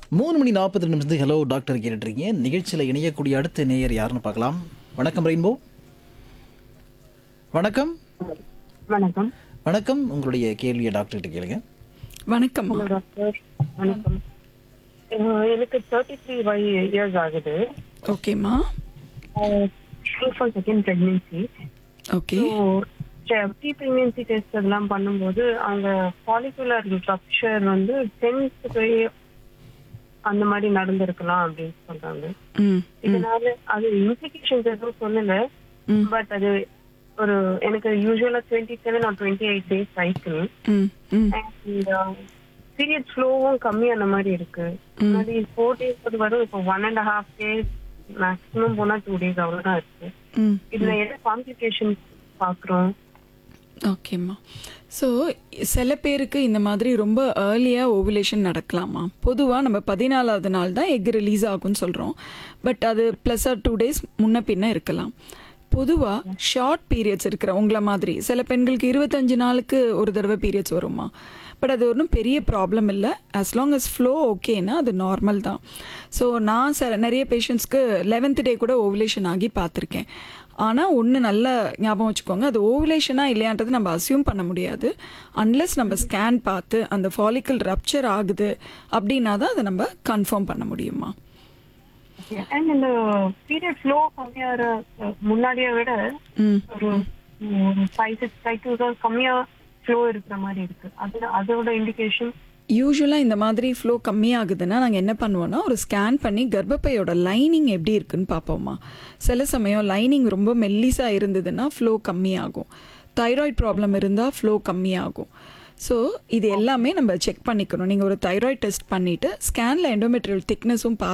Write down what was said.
மூணு மணி நாற்பது நிமிஷத்துக்கு ஹலோ டாக்டர் கேட்டுட்ருக்கீங்க நிகழ்ச்சியில் இணையக்கூடிய அடுத்த நேயர் யாருன்னு பார்க்கலாம் வணக்கம் ரெயின்போ வணக்கம் வணக்கம் வணக்கம் உங்களுடைய கேள்வியை டாக்டர்கிட்ட கேளுங்க வணக்கம் ஹலோ டாக்டர் வணக்கம் அஹ் எனக்கு தேர்ட்டி த்ரீ ஃபைவ் இயர்ஸ் ஆகுது ஓகேம்மா for second pregnancy okay pre pregnancy test அதெல்லாம் பண்ணும்போது அவங்க ஃபாலிகுலர் ஸ்ட்ரக்சர் வந்து டென்த் அந்த மாதிரி நடந்திருக்கலாம் அப்படின்னு சொல்றாங்க ம் இதனால அது இம்ப்ளிகேஷன்ஸ் எதுவும் சொல்லல ம். பட் அது ஒரு எனக்கு யூஸ்வலா twenty seven or twenty eight days cycle hmm hmm period ஃப்ளோவும் கம்மியான மாதிரி இருக்கு முன்னாடி ஃபோர் டேஸ் அது வரும் இப்போ one and half days maximum போனா டூ டேஸ் அவ்வளவுதான் இருக்கு ம் இதுல என்ன காம்ப்ளிகேஷன்ஸ் பாக்குறோம் ஓகேம்மா ஸோ சில பேருக்கு இந்த மாதிரி ரொம்ப ஏர்லியாக ஓவுலேஷன் நடக்கலாமா பொதுவாக நம்ம பதினாலாவது நாள் தான் எக் ரிலீஸ் ஆகும்னு சொல்கிறோம் பட் அது ப்ளஸ் ஆர் டூ டேஸ் முன்ன பின்ன இருக்கலாம் பொதுவாக ஷார்ட் பீரியட்ஸ் இருக்கிற உங்களை மாதிரி சில பெண்களுக்கு இருபத்தஞ்சு நாளுக்கு ஒரு தடவை பீரியட்ஸ் வருமா பட் அது ஒன்றும் பெரிய ப்ராப்ளம் இல்லை as long as ஃப்ளோ ஓகேனா அது நார்மல் தான் ஸோ நான் சில நிறைய பேஷண்ட்ஸ்க்கு லெவன்த் டே கூட ஓவுலேஷன் ஆகி பார்த்துருக்கேன் ஆனால் ஒன்று நல்லா ஞாபகம் வச்சுக்கோங்க அது ஓவுலேஷனாக இல்லையான்றது நம்ம அசியூம் பண்ண முடியாது அன்லெஸ் நம்ம ஸ்கேன் பார்த்து அந்த ஃபாலிக்கல் ரப்ச்சர் ஆகுது அப்படின்னா தான் அதை நம்ம கன்ஃபார்ம் பண்ண முடியுமா அண்ட் இந்த பீரியட் ஃப்ளோ கம்மியாகிற முன்னாடியை விட ம் ஒரு ஃபைவ் சிக்ஸ் சைக்கிள்ஸ் கம்மியா ஃப்ளோ இருக்கிற மாதிரி இருக்கு அது அதோட இண்டிகேஷன் யூஸ்வலாக இந்த மாதிரி ஃப்ளோ கம்மியாகுதுன்னா நாங்கள் என்ன பண்ணுவோம்னா ஒரு ஸ்கேன் பண்ணி கர்ப்பப்பையோட லைனிங் எப்படி இருக்குன்னு பார்ப்போம்மா சில சமயம் லைனிங் ரொம்ப மெல்லிஸாக இருந்ததுன்னா ஃப்ளோ கம்மியாகும் தைராய்டு ப்ராப்ளம் இருந்தால் ஃப்ளோ கம்மியாகும் ஸோ இது எல்லாமே நம்ம செக் பண்ணிக்கணும் நீங்கள் ஒரு தைராய்டு டெஸ்ட் பண்ணிவிட்டு ஸ்கேனில் எண்டோமெட்ரியல் திக்னஸும் பார்த்து